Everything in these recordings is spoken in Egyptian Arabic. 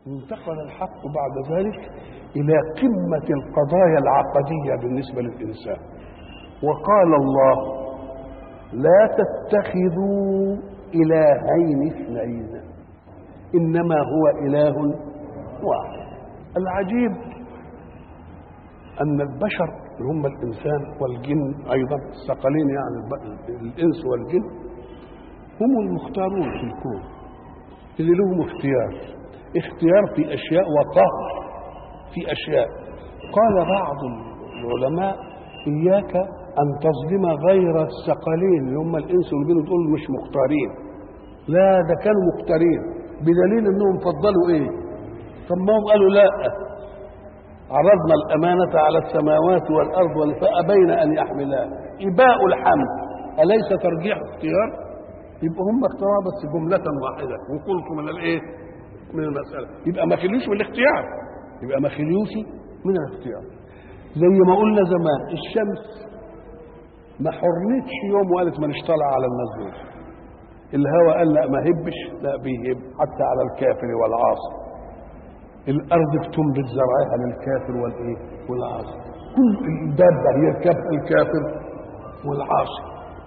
انتقل الحق بعد ذلك إلى قمة القضايا العقدية بالنسبة للإنسان وقال الله لا تتخذوا إلهين اثنين إنما هو إله واحد العجيب أن البشر اللي هم الإنسان والجن أيضا الثقلين يعني الإنس والجن هم المختارون في الكون اللي لهم اختيار اختيار في أشياء وقهر في أشياء قال بعض العلماء إياك أن تظلم غير الثقلين اللي هم الإنس والجن تقول مش مختارين لا ده كانوا مختارين بدليل انهم فضلوا ايه طب ما هم قالوا لا عرضنا الأمانة على السماوات والأرض فأبين أن يحملها إباء الحمل أليس ترجيح اختيار يبقى هم اختاروا بس جملة واحدة وقلت من الإيه من المسألة يبقى ما خليوش من الاختيار يبقى ما خليوش من الاختيار زي ما قلنا زمان الشمس ما حرنتش يوم وقالت ما نشطلع على الناس دول الهوى قال لا ما هبش لا بيهب حتى على الكافر والعاصي الارض بتنبت زرعها للكافر والايه والعاصي كل الدابه يركبها الكافر والعاصي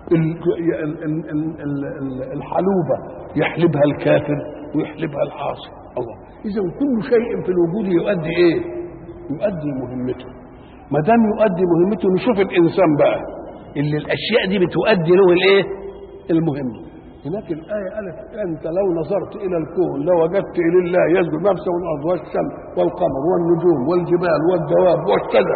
الحلوبه يحلبها الكافر ويحلبها العاصي الله اذا كل شيء في الوجود يؤدي ايه يؤدي مهمته ما دام يؤدي مهمته نشوف الانسان بقى اللي الاشياء دي بتؤدي له الايه المهمه هناك الآية قالت أنت لو نظرت إلى الكون لوجدت إلى الله يسجد ما في الأرض والشمس والقمر والنجوم والجبال والدواب والشجر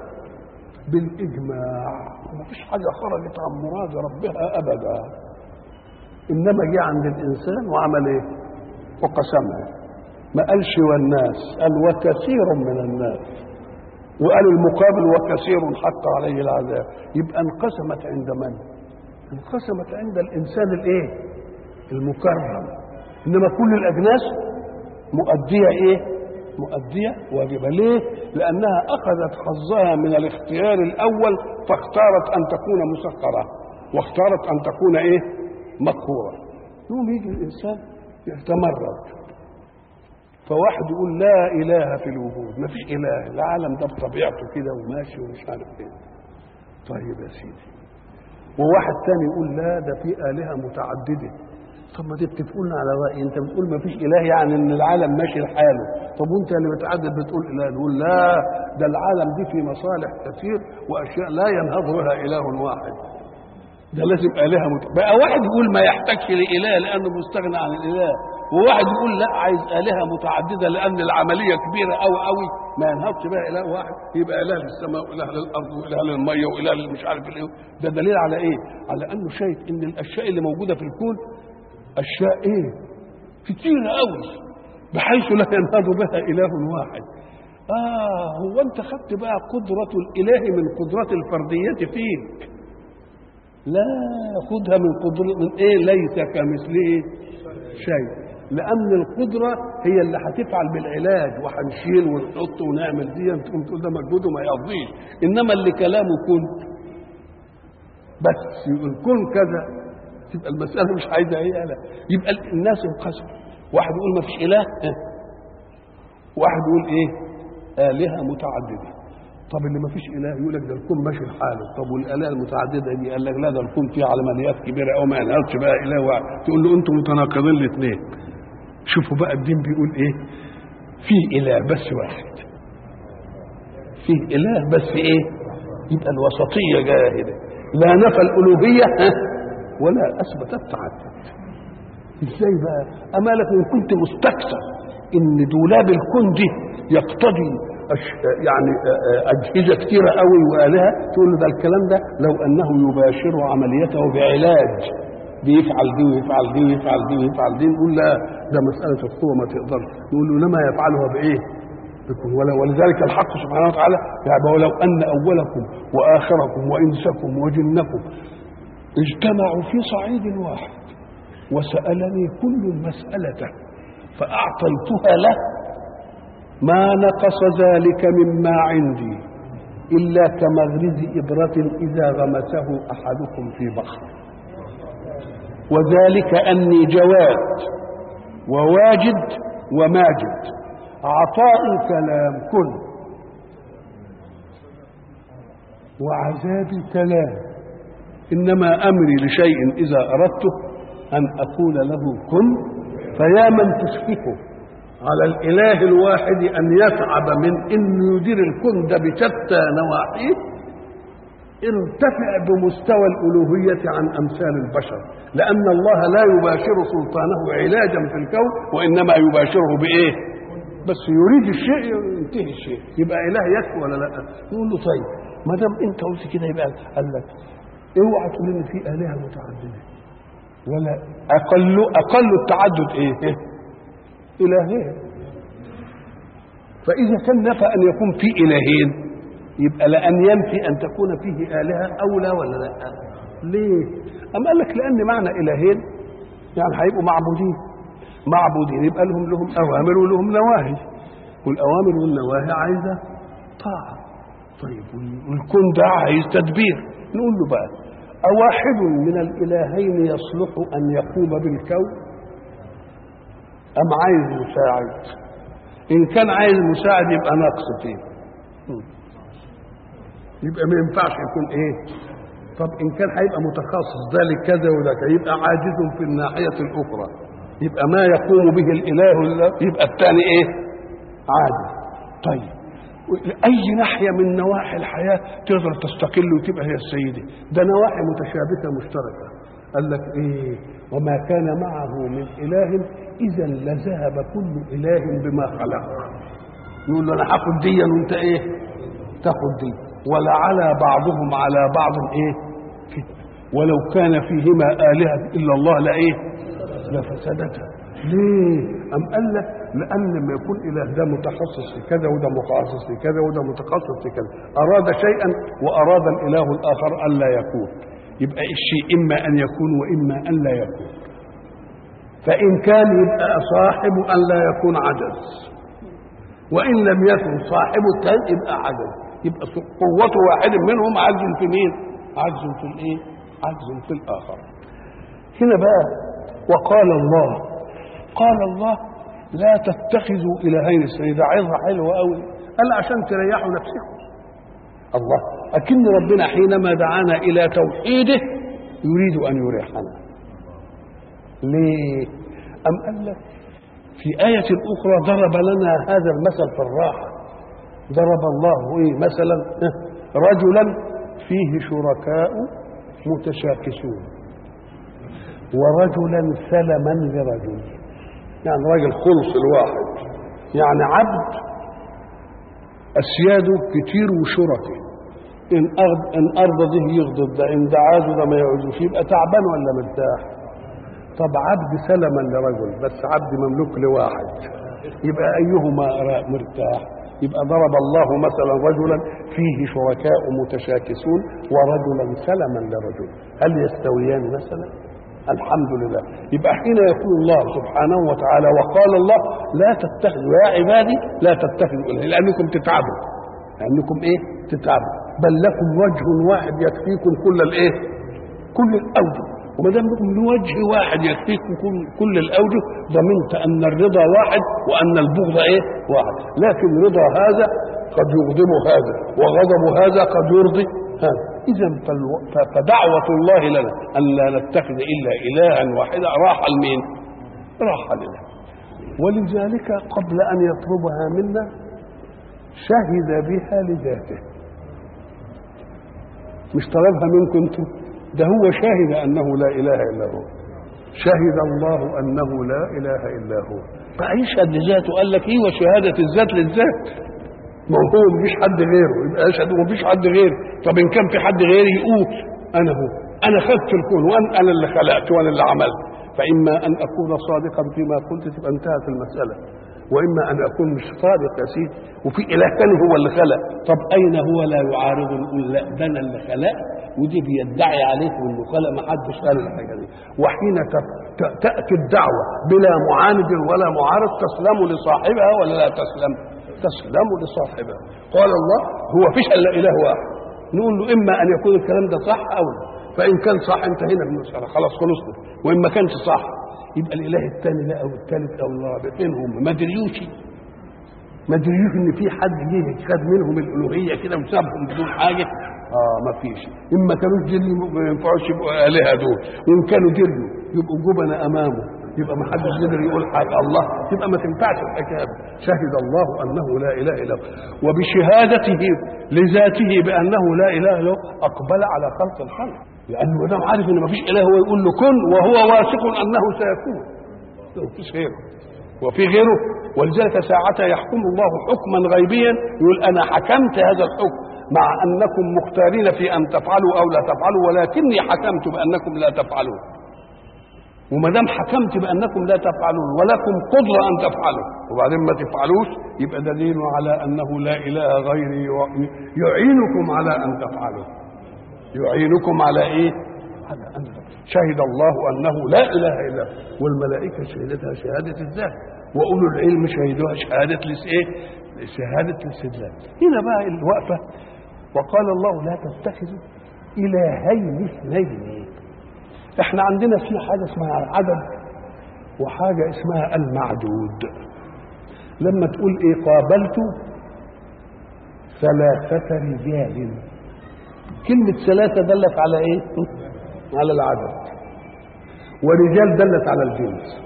بالإجماع ما فيش حاجة خرجت عن مراد ربها أبدا إنما جه عند الإنسان وعمل إيه؟ وقسمها ما قالش والناس قال وكثير من الناس وقال المقابل وكثير حق عليه العذاب يبقى انقسمت عند من؟ انقسمت عند الانسان الايه المكرم انما كل الاجناس مؤديه ايه مؤديه واجبه ليه لانها اخذت حظها من الاختيار الاول فاختارت ان تكون مسخره واختارت ان تكون ايه مقهوره يوم يجي الانسان يتمرد فواحد يقول لا اله في الوجود ما فيش اله العالم ده بطبيعته كده وماشي ومش عارف ايه طيب يا سيدي وواحد تاني يقول لا ده في آلهة متعددة طب ما دي بتقولنا على رأي انت بتقول ما فيش إله يعني ان العالم ماشي لحاله طب وانت اللي متعدد بتقول إله نقول لا ده العالم دي في مصالح كثير وأشياء لا ينهض بها إله واحد ده لازم آلهة مت... بقى واحد يقول ما يحتاجش لإله لأنه مستغنى عن الإله وواحد يقول لا عايز آلهة متعددة لأن العملية كبيرة أوي أوي ما ينهضش بها إله واحد يبقى إله للسماء وإله للأرض وإله للمية وإله مش عارف الإيه ده دليل على إيه؟ على أنه شايف إن الأشياء اللي موجودة في الكون أشياء إيه؟ كتيرة أوي بحيث لا ينهض بها إله واحد آه هو أنت خدت بقى قدرة الإله من قدرة الفردية فيك لا خدها من قدرة من إيه ليس كمثله شيء لان القدره هي اللي هتفعل بالعلاج وهنشيل ونحط ونعمل دي تقوم تقول ده مجهود وما يقضيش انما اللي كلامه كن بس يقول كن كذا تبقى المساله مش عايزه ايه لا يبقى الناس انقسموا واحد يقول ما فيش اله واحد يقول ايه الهه متعدده طب اللي ما فيش اله يقول لك ده الكون ماشي لحاله طب والالهه المتعدده دي قال لك لا ده الكون فيه عمليات كبيره قوي ما ينهارش بقى اله واحد تقول له انتم متناقضين الاثنين شوفوا بقى الدين بيقول ايه فيه اله بس واحد فيه اله بس ايه يبقى الوسطيه جايه هنا لا نفى الالوهيه ولا اثبت التعدد ازاي بقى اما لكم كنت مستكثر ان دولاب الكون دي يقتضي يعني اجهزه كثيره قوي والهه تقول له ده الكلام ده لو انه يباشر عمليته بعلاج بيفعل دي ويفعل دي ويفعل دي ويفعل دي نقول لا ده مساله القوه ما تقدرش نقول له انما يفعلها بايه؟ بكم ولذلك الحق سبحانه وتعالى يعني ولو ان اولكم واخركم وانسكم وجنكم اجتمعوا في صعيد واحد وسالني كل مساله فاعطيتها له ما نقص ذلك مما عندي إلا كمغرز إبرة إذا غمسه أحدكم في بحر وذلك أني جواد وواجد وماجد عطائي كلام كن وعذابي كلام انما امري لشيء اذا اردته ان اقول له كن فيا من تشفقه على الاله الواحد ان يتعب من انه يدير الكون ده بشتى نواحيه ارتفع بمستوى الالوهيه عن امثال البشر لان الله لا يباشر سلطانه علاجا في الكون وانما يباشره بايه بس يريد الشيء ينتهي الشيء يبقى اله يكفي ولا لا يقول له طيب ما دام انت قلت كده يبقى قال لك اوعى تقول ان في الهه متعدده ولا اقل اقل التعدد ايه الهين فاذا كان نفى ان يكون في الهين يبقى لان ينفي ان تكون فيه الهه اولى ولا لا ليه ام قال لك لان معنى الهين يعني هيبقوا معبودين معبودين يبقى لهم لهم اوامر ولهم نواهي والاوامر والنواهي عايزه طاعه طيب والكون ده عايز تدبير نقول له بقى أواحد من الإلهين يصلح أن يقوم بالكون أم عايز مساعد إن كان عايز مساعد يبقى ناقص فيه يبقى ما ينفعش يكون إيه طب إن كان هيبقى متخصص ذلك كذا وذاك يبقى عاجز في الناحية الأخرى يبقى ما يقوم به الإله يبقى الثاني إيه عاجز طيب اي ناحيه من نواحي الحياه تقدر تستقل وتبقى هي السيده ده نواحي متشابكه مشتركه قال لك ايه وما كان معه من اله اذا لذهب كل اله بما خلق يقول له انا هاخد دي وانت ايه تاخد دي ولعلى بعضهم على بعض ايه ولو كان فيهما الهه الا الله لايه لفسدتا ليه ام قال لك لان لما يكون اله ده متخصص في كذا وده متخصص في كذا وده متخصص في كذا اراد شيئا واراد الاله الاخر الا يكون يبقى الشيء اما ان يكون واما ان لا يكون فان كان يبقى صاحب ان لا يكون عجز وان لم يكن صاحب الثاني يبقى عجز يبقى قوة واحد منهم عجز في مين؟ عجز في الايه؟ عجز في الاخر. هنا بقى وقال الله قال الله لا تتخذوا الهين اثنين ده عظه حلوه قوي قال عشان تريحوا نفسكم الله اكن ربنا حينما دعانا الى توحيده يريد ان يريحنا ليه ام قال لك في آية أخرى ضرب لنا هذا المثل في الراحة ضرب الله إيه مثلا رجلا فيه شركاء متشاكسون ورجلا سلما لرجل يعني راجل خلص الواحد يعني عبد أسياده كتير وشركه إن أرض إن أرض ده يغضب ده إن ده عاده ده ما يعوزوش يبقى تعبان ولا مرتاح طب عبد سلما لرجل بس عبد مملوك لواحد يبقى أيهما مرتاح يبقى ضرب الله مثلا رجلا فيه شركاء متشاكسون ورجلا سلما لرجل هل يستويان مثلا الحمد لله يبقى حين يقول الله سبحانه وتعالى وقال الله لا تتخذوا يا عبادي لا تتخذوا إله لأنكم تتعبوا لأنكم إيه تتعبوا بل لكم وجه واحد يكفيكم كل الإيه كل الأوجه وما دام لكم وجه واحد يكفيكم كل, كل الأوجه ضمنت أن الرضا واحد وأن البغض إيه واحد لكن رضا هذا قد يغضب هذا وغضب هذا قد يرضي هذا إذا فدعوة الله لنا أن لا نتخذ إلا إلها واحدا راح لمين؟ راح لنا ولذلك قبل أن يطلبها منا شهد بها لذاته مش طلبها منكم انتم ده هو شهد أنه لا إله إلا هو شهد الله أنه لا إله إلا هو فيشهد لذاته قال لك إيه وشهادة الذات للذات ما هو مفيش حد غيره يبقى اشهد ومفيش حد غيره طب ان كان في حد غيري يقول انا هو انا خدت الكون وانا انا اللي خلقت وانا اللي عملت فاما ان اكون صادقا فيما قلت تبقى انتهت المساله واما ان اكون مش صادق يا سيدي وفي اله ثاني هو اللي خلق طب اين هو لا يعارض يقول لا ده انا اللي خلقت ودي بيدعي عليكم انه خلق ما حدش قال الحاجه دي وحين تاتي الدعوه بلا معاند ولا معارض تسلم لصاحبها ولا لا تسلم تسلم لصاحبها قال الله هو فيش الا اله واحد نقول له اما ان يكون الكلام ده صح او لا فان كان صح انتهينا من المساله خلاص خلصنا وان ما كانش صح يبقى الاله الثاني لا او الثالث او الرابع فين هم ما دريوش ما تدريش ان في حد جه خد منهم الالوهيه كده وسابهم بدون حاجه اه ما فيش ان ما كانوش جن ما ينفعوش يبقوا الهه دول وان كانوا جن يبقوا جبنة امامه يبقى ما حدش قدر يقول حاجه الله يبقى ما تنفعش الحكايه شهد الله انه لا اله الا هو وبشهادته لذاته بانه لا اله الا هو اقبل على خلق الخلق لانه ما دام عارف ان ما فيش اله هو يقول له كن وهو واثق انه سيكون ما فيش غيره وفي غيره ولذلك ساعتها يحكم الله حكما غيبيا يقول انا حكمت هذا الحكم مع انكم مختارين في ان تفعلوا او لا تفعلوا ولكني حكمت بانكم لا تفعلون وما دام حكمت بانكم لا تفعلون ولكم قدره ان تفعلوا وبعدين ما تفعلوش يبقى دليل على انه لا اله غيري يعينكم على ان تفعلوا يعينكم على ايه؟ على ان شهد الله انه لا اله الا هو والملائكه شهدتها شهاده الذات واولو العلم شهدوها شهاده لس ايه؟ شهاده الاستدلال هنا بقى الوقفه وقال الله لا تتخذوا الهين اثنين احنا عندنا في حاجه اسمها العدد وحاجه اسمها المعدود لما تقول ايه قابلت ثلاثة رجال كلمة ثلاثة دلت على ايه؟ على العدد ورجال دلت على الجنس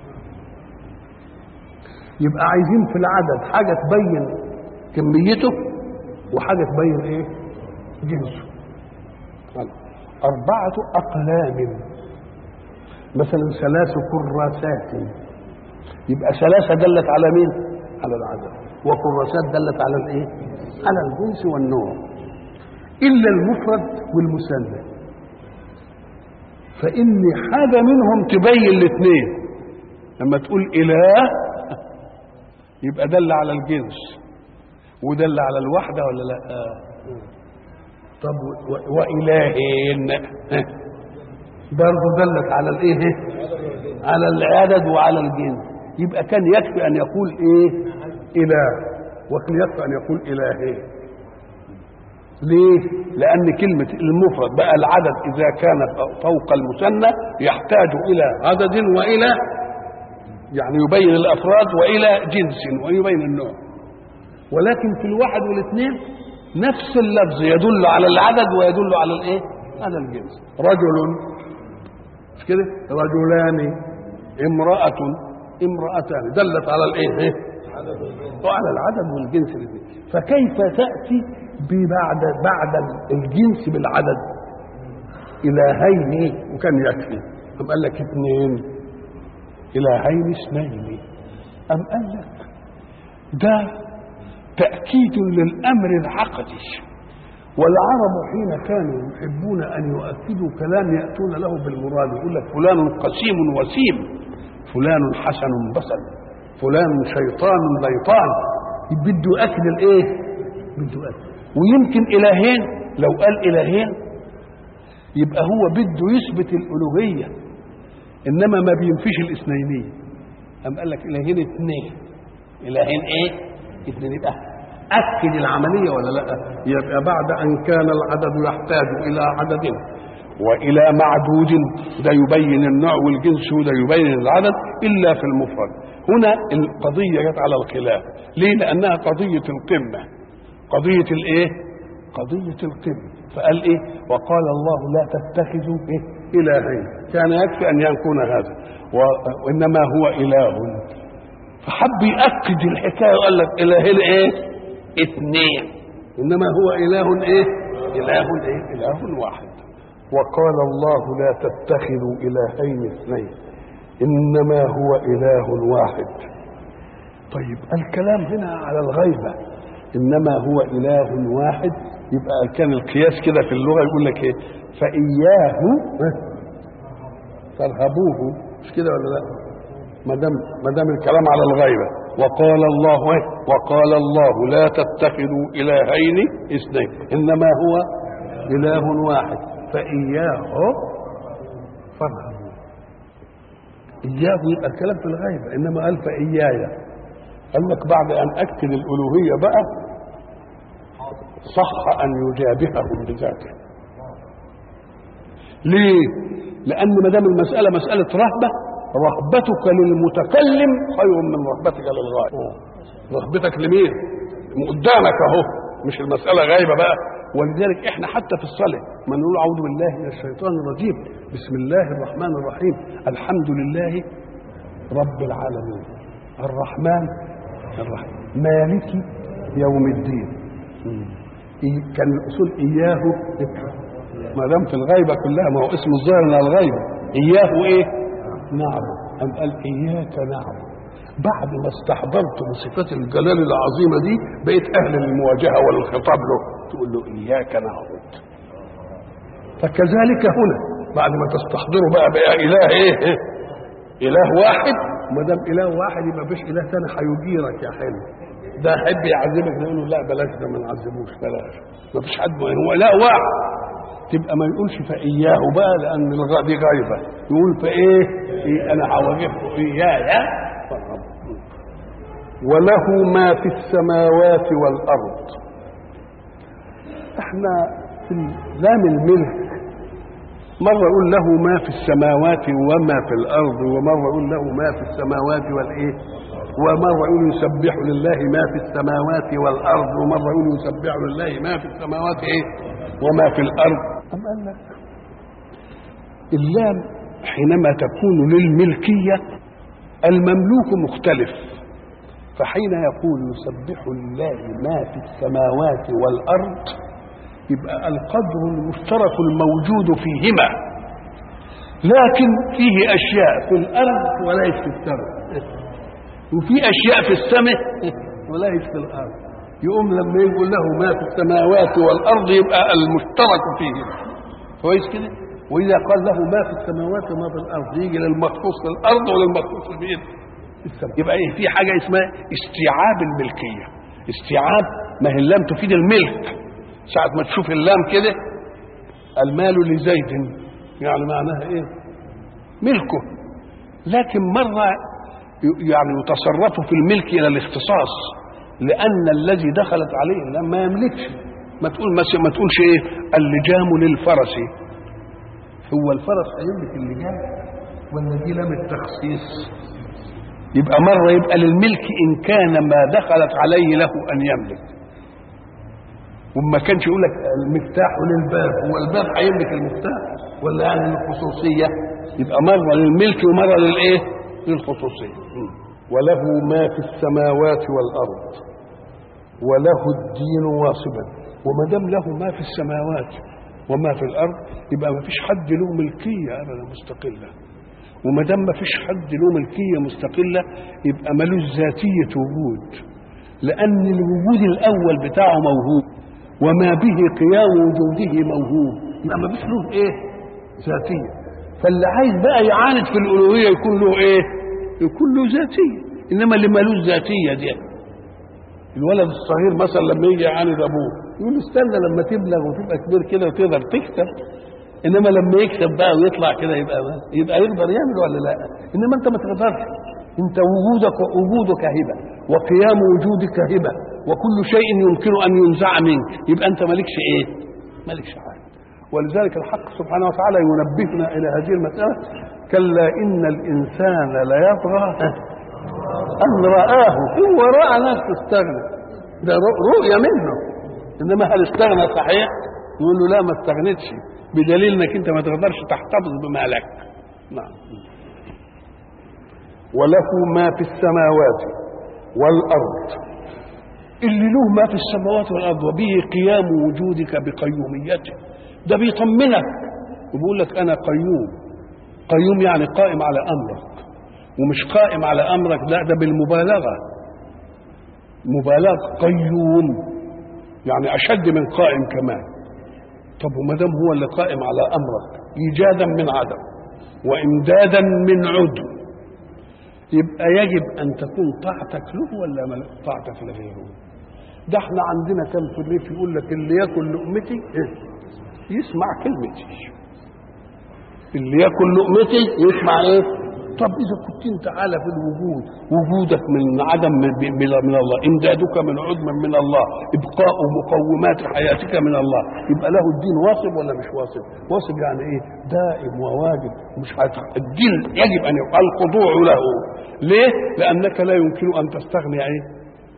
يبقى عايزين في العدد حاجة تبين كميته وحاجة تبين ايه؟ جنسه أربعة أقلام مثلا ثلاث كراسات يبقى ثلاثة دلت على مين؟ على العدد وكراسات دلت على الايه؟ على الجنس والنوع إلا المفرد والمثنى فإن حاجة منهم تبين الاثنين لما تقول إله يبقى دل على الجنس ودل على الوحدة ولا لا؟ آه. طب وإلهين برضه دلت على الايه على العدد وعلى الجنس يبقى كان يكفي ان يقول ايه اله وكان يكفي ان يقول الهين ليه لان كلمه المفرد بقى العدد اذا كان فوق المثنى يحتاج الى عدد والى يعني يبين الافراد والى جنس ويبين النوع ولكن في الواحد والاثنين نفس اللفظ يدل على العدد ويدل على الايه على الجنس رجل مش كده رجلان امرأة امرأتان دلت على الايه وعلى العدد والجنس الاثنين فكيف تأتي ببعد بعد الجنس بالعدد إلهين وكان يكفي أم قال لك اثنين إلهين اثنين أم قال لك ده تأكيد للأمر العقدي والعرب حين كانوا يحبون أن يؤكدوا كلام يأتون له بالمراد يقول لك فلان قسيم وسيم فلان حسن بصل فلان شيطان ليطان بده يؤكد الايه؟ بده يؤكد ويمكن إلهين لو قال إلهين يبقى هو بده يثبت الألوهية إنما ما بينفيش الاثنينية أم قال لك إلهين اثنين إلهين إيه؟ اثنين يبقى أكد العملية ولا لا يبقى بعد أن كان العدد يحتاج إلى عدد وإلى معدود ده يبين النوع والجنس وده يبين العدد إلا في المفرد هنا القضية جت على الخلاف ليه لأنها قضية القمة قضية الإيه قضية القمة فقال إيه وقال الله لا تتخذوا إيه إلهين كان يكفي أن يكون هذا وإنما هو إله فحب يأكد الحكاية وقال لك إلهين إيه اثنين إنما هو إله إيه إله إيه إله واحد وقال الله لا تتخذوا إلهين اثنين إنما هو إله واحد طيب الكلام هنا على الغيبة إنما هو إله واحد يبقى كان القياس كده في اللغة يقول لك إيه فإياه فارهبوه مش كده ولا لا ما دام ما دام الكلام على الغيبة وقال الله إيه؟ وقال الله لا تتخذوا إلهين اثنين إنما هو إله واحد فإياه فارهبوا إياه يبقى الكلام في الغيبة إنما قال فإياي قال لك بعد أن أكد الألوهية بقى صح أن يجابههم بذاته ليه؟ لأن ما دام المسألة مسألة رهبة رهبتك للمتكلم خير من رهبتك للغاية رغبتك لمين قدامك اهو مش المساله غايبه بقى ولذلك احنا حتى في الصلاه ما نقول اعوذ بالله من الشيطان الرجيم بسم الله الرحمن الرحيم الحمد لله رب العالمين الرحمن الرحيم مالك يوم الدين إيه- كان الاصول اياه ما دام في الغيبه كلها ما هو اسم الظاهر من الغيبه اياه ايه نعبد ام قال اياك نعبد بعد ما استحضرت بصفات الجلال العظيمه دي بقيت اهل للمواجهه والخطاب له تقول له اياك نعبد فكذلك هنا بعد ما تستحضروا بقى بقى اله ايه, إيه؟ اله واحد ما دام اله واحد يبقى مفيش اله ثاني هيجيرك يا حلو ده يحب يعذبك نقول له لا بلاش ده ما نعذبوش بلاش مفيش حد هو اله واحد تبقى ما يقولش فاياه بقى لان الغ- دي غايبه يقول فايه إيه انا هواجهه ايايا وله ما في السماوات والارض احنا في لام الملك مرة يقول له ما في السماوات وما في الأرض ومرة يقول له ما في السماوات والإيه ومرة يقول يسبح لله ما في السماوات والأرض ومرة يقول يسبح لله ما في السماوات إيه وما في الأرض أم قال لك اللام حينما تكون للملكية المملوك مختلف فحين يقول يسبح لله ما في السماوات والأرض يبقى القدر المشترك الموجود فيهما لكن فيه أشياء في الأرض وليس في السماء وفي أشياء في السماء وليس في الأرض يقوم لما يقول له ما في السماوات والأرض يبقى المشترك فيهما كويس كده وإذا قال له ما في السماوات وما في الأرض يجي للمخصوص في الأرض وللمخصوص في إيه؟ في السماء يبقى إيه في حاجة اسمها استيعاب الملكية استيعاب ما هي اللام تفيد الملك ساعة ما تشوف اللام كده المال لزيد يعني معناها ايه ملكه لكن مرة ي- يعني يتصرف في الملك إلى الاختصاص لأن الذي دخلت عليه اللام ما يملكش ما تقول ما, ما تقولش ايه اللجام للفرس هو الفرس هيملك اللجام ولا دي لام التخصيص يبقى مرة يبقى للملك إن كان ما دخلت عليه له أن يملك وما كانش يقول لك المفتاح للباب هو الباب هيملك المفتاح ولا يعني للخصوصيه يبقى مره للملك ومره للايه للخصوصيه م. وله ما في السماوات والارض وله الدين واصبا وما دام له ما في السماوات وما في الارض يبقى ما فيش حد له ملكيه ابدا مستقله وما دام ما فيش حد له ملكيه مستقله يبقى ملوش ذاتيه وجود لان الوجود الاول بتاعه موهوب وما به قيام وجوده موهوب يبقى ما فيش له ايه ذاتيه فاللي عايز بقى يعاند في الالوهيه يكون له ايه يكون له ذاتيه انما اللي مالوش ذاتيه دي الولد الصغير مثلا لما يجي يعاند ابوه يقول له استنى لما تبلغ وتبقى كبير كده وتقدر تكسب انما لما يكسب بقى ويطلع كده يبقى يبقى يقدر يعمل ولا لا انما انت ما تقدرش انت وجودك وجودك هبه وقيام وجودك هبه وكل شيء يمكن ان ينزع منك يبقى انت مالكش ايه مالكش حاجه ولذلك الحق سبحانه وتعالى ينبهنا الى هذه المساله كلا ان الانسان ليطغى ان رآه هو راى ناس تستغنى ده رؤيه منه انما هل استغنى صحيح يقول له لا ما استغنتش بدليل انك انت ما تقدرش تحتفظ بمالك نعم وله ما في السماوات والارض اللي له ما في السماوات والارض وبه قيام وجودك بقيوميته ده بيطمنك وبيقول لك انا قيوم قيوم يعني قائم على امرك ومش قائم على امرك لا ده بالمبالغه مبالغه قيوم يعني اشد من قائم كمان طب وما دام هو اللي قائم على امرك ايجادا من عدم وامدادا من عدم يبقى يجب ان تكون طاعتك له ولا ما طاعتك لغيره ده احنا عندنا كم في الريف يقول لك اللي ياكل لقمتي إيه؟ يسمع كلمتي اللي ياكل لقمتي يسمع ايه طب اذا كنت انت على في الوجود وجودك من عدم من, من, من الله امدادك من عدم من الله ابقاء مقومات حياتك من الله يبقى له الدين واصب ولا مش واصب واصب يعني ايه دائم وواجب مش هيتح... الدين يجب ان يبقى الخضوع له ليه لانك لا يمكن ان تستغني ايه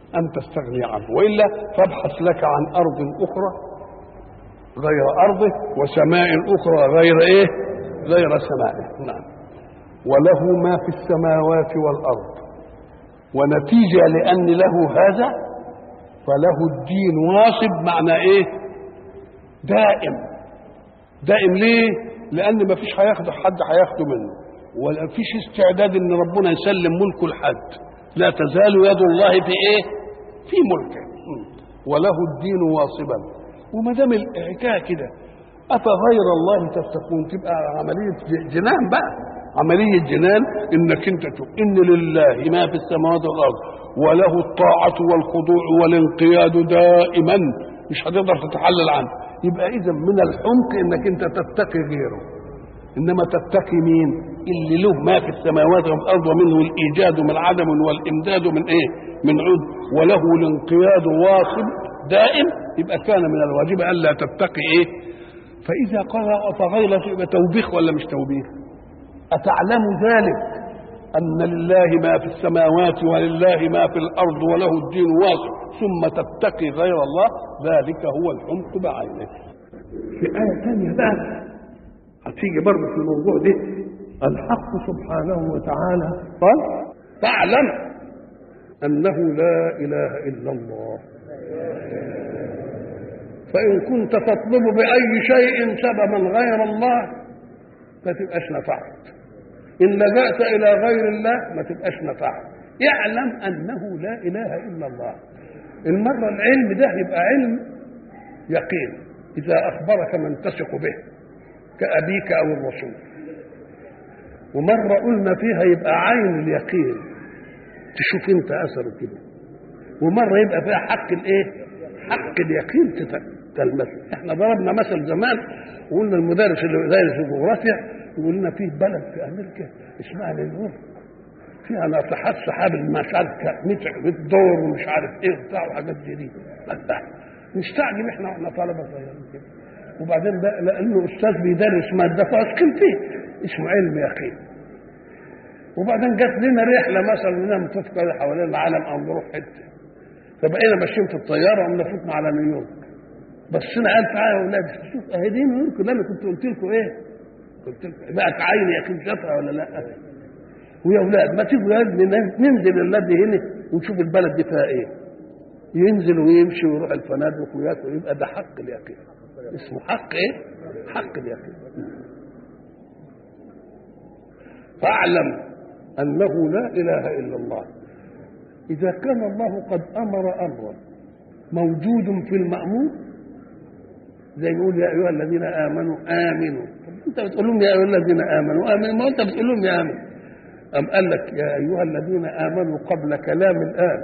أن تستغني عنه وإلا فابحث لك عن أرض أخرى غير أرضه وسماء أخرى غير إيه غير سمائه نعم وله ما في السماوات والأرض ونتيجة لأن له هذا فله الدين واصب معنى إيه دائم دائم ليه لأن ما فيش هياخده حد هياخده منه ولا فيش استعداد ان ربنا يسلم ملكه لحد لا تزال يد الله في ايه في ملكه وله الدين واصبا وما دام الحكايه كده افغير الله تتقون تبقى عمليه جنان بقى عمليه جنان انك انت تقول ان لله ما في السماوات والارض وله الطاعه والخضوع والانقياد دائما مش هتقدر تتحلل عنه يبقى اذا من الحمق انك انت تتقي غيره انما تتقي مين اللي له ما في السماوات والارض ومنه الايجاد من عدم والامداد من ايه من عود وله الانقياد واصل دائم يبقى كان من الواجب الا تتقي ايه فاذا قال فغير يبقى توبيخ ولا مش توبيخ اتعلم ذلك ان لله ما في السماوات ولله ما في الارض وله الدين واصل ثم تتقي غير الله ذلك هو الحمق بعينه في آية ثانية بقى هتيجي برضه في الموضوع ده الحق سبحانه وتعالى قال فاعلم انه لا اله الا الله فان كنت تطلب باي شيء سببا غير الله ما تبقاش نفعت ان لجأت الى غير الله ما تبقاش نفعت اعلم انه لا اله الا الله المره العلم ده يبقى علم يقين اذا اخبرك من تثق به كابيك او الرسول ومره قلنا فيها يبقى عين اليقين تشوف انت اثره كده ومره يبقى فيها حق الايه حق اليقين تلمسه احنا ضربنا مثل زمان وقلنا المدرس اللي دارس الجغرافيا يقول لنا فيه بلد في امريكا اسمها نيويورك فيها ناطحات سحاب مش عارف 100 دور ومش عارف ايه وبتاع وحاجات زي دي نستعجب احنا واحنا طلبه صغيرين كده وبعدين بقى لانه استاذ بيدرس ماده فاسكن فيه اسمه علم يقين وبعدين جت لنا رحله مثلا ننام كده حوالين العالم او نروح حته فبقينا ماشيين في الطياره وقمنا فوتنا على نيويورك بسنا قال تعالى يا اولاد شوف اهي دي نيويورك اللي انا كنت قلت لكم ايه؟ قلت لكم بقت عين يقين شافها ولا لا؟ ويا اولاد ما تيجوا يا ابني ننزل النادي هنا ونشوف البلد دي فيها ايه؟ ينزل ويمشي ويروح الفنادق وياكل يبقى ده حق اليقين اسمه حق ايه؟ حق اليقين فاعلم انه لا اله الا الله اذا كان الله قد امر امرا موجود في المامور زي يقول يا ايها الذين امنوا امنوا انت بتقول لهم يا ايها الذين امنوا امنوا ما انت بتقول لهم يا امنوا ام قال لك يا ايها الذين امنوا قبل كلام الان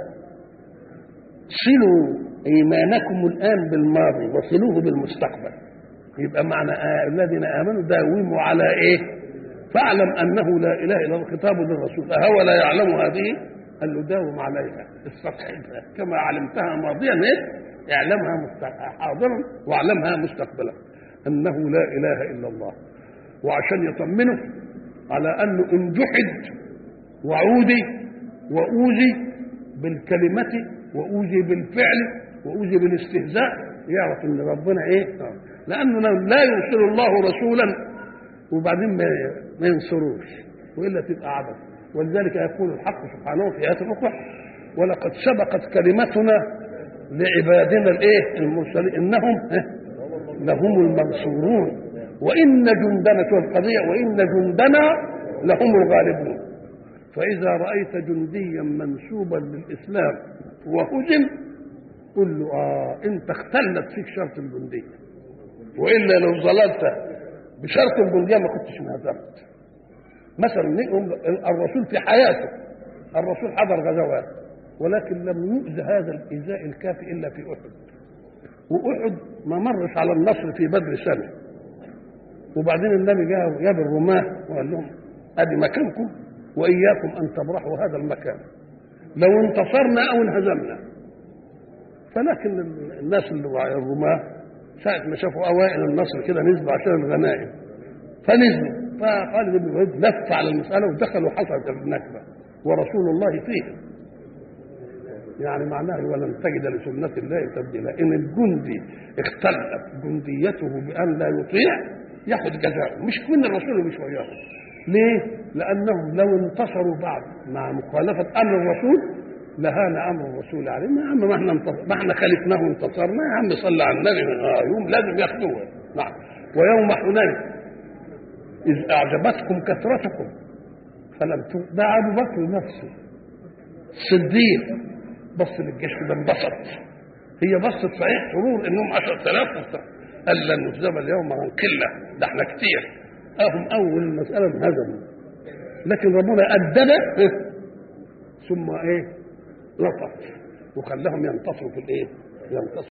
صلوا ايمانكم الان بالماضي وصلوه بالمستقبل يبقى معنى آه الذين امنوا داوموا على ايه فاعلم انه لا اله الا الله خطاب للرسول اهو لا يعلم هذه قال له داوم عليها استطعمها كما علمتها ماضيا ايه اعلمها حاضرا واعلمها مستقبلا انه لا اله الا الله وعشان يطمنه على انه ان جحد وعودي واوذي بالكلمه واوذي بالفعل واوذي بالاستهزاء يعرف ان ربنا ايه لانه لا يرسل الله رسولا وبعدين ما ينصروش والا تبقى عبث ولذلك يقول الحق سبحانه في ايات اخرى ولقد سبقت كلمتنا لعبادنا الايه المرسلين انهم لهم المنصورون وان جندنا شوف القضيه وان جندنا لهم الغالبون فاذا رايت جنديا منسوبا للاسلام وهزم قل له اه انت اختلت فيك شرط الجنديه والا لو ظللت بشرط الجنديه ما كنتش انهزمت مثلا الرسول في حياته الرسول حضر غزوات ولكن لم يؤذ هذا الايذاء الكافي الا في احد واحد ما مرش على النصر في بدر سنه وبعدين النبي جاء جاب الرماه وقال لهم ادي مكانكم واياكم ان تبرحوا هذا المكان لو انتصرنا او انهزمنا فلكن الناس اللي الرماه ساعة ما شافوا أوائل النصر كده نزلوا عشان الغنائم فنزلوا فخالد بن الوليد لف على المسألة ودخل وحصلت النكبة ورسول الله فيه يعني معناه ولن تجد لسنة الله تبديلا إن الجندي اختلت جنديته بأن لا يطيع ياخد جزاء مش من الرسول مش وياه ليه؟ لأنهم لو انتصروا بعد مع مخالفة أمر الرسول لهان أمر الرسول علينا يا عم ما احنا انتصر- ما احنا خالفناه وانتصرنا يا عم صلى على النبي آه يوم لازم ياخدوه نعم ويوم حنين إذ أعجبتكم كثرتكم فلم ت- ده أبو بكر نفسه الصديق بص للجيش كده انبسط هي بصت صحيح سرور انهم 10000 وبتاع. قال لن نهزم اليوم عن قله ده احنا كتير اهم اول المساله انهزموا لكن ربنا ادب ثم ايه لطف وخلاهم ينتصروا في الايه؟ ينتصروا